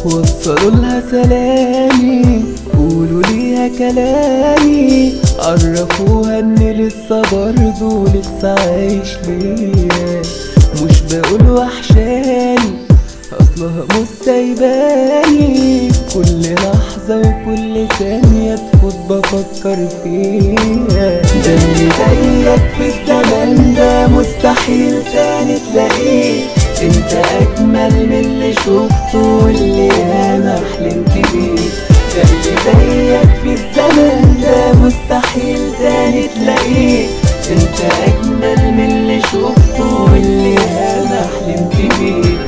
وصلوا لها سلامي قولوا ليها كلامي عرفوها ان لسه برضه لسه عايش ليا مش بقول وحشاني اصلها مش سايباني كل لحظة وكل ثانية تفوت بفكر فيها ده اللي زيك في الزمن ده مستحيل تاني تلاقيه انت اجمل من اللي شفته واللي انا حلمت بيه ده اللي زيك في الزمن ده مستحيل تاني تلاقيه انت اجمل من اللي شفته واللي انا حلمت بيه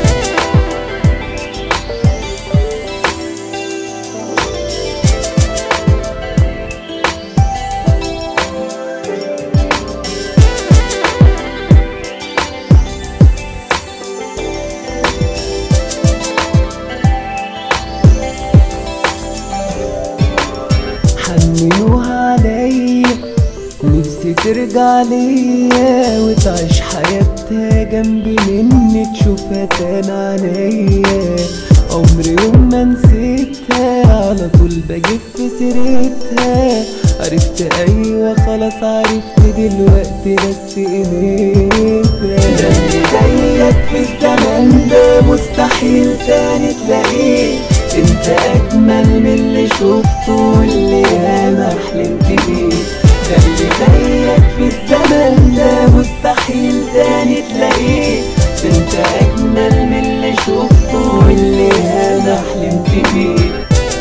حننوها عليا نفسي ترجع ليا وتعيش حياتها جنبي مني تشوفها تاني عليا عمري يوم ما نسيتها على طول بجيب في سيرتها عرفت ايوه خلاص عرفت دلوقتي بس قيمتها ده اللي زيك في الزمن ده مستحيل تاني تلاقيه انت اجمل من اللي شفته واللي انا حلمت بيه ده اللي زيك في الزمن ده مستحيل تاني تلاقيه انت اجمل من اللي شفته واللي انا حلمت بيه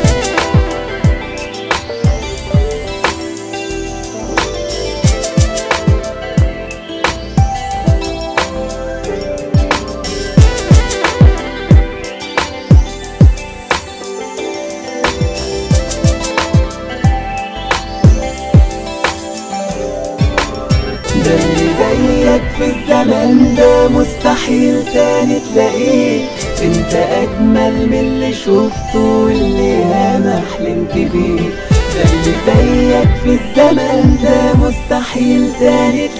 ده اللي زيك في الزمن ده مستحيل تاني تلاقيه انت اجمل من اللي شفته واللي انا حلمت بيه ده اللي زيك في الزمن ده مستحيل تاني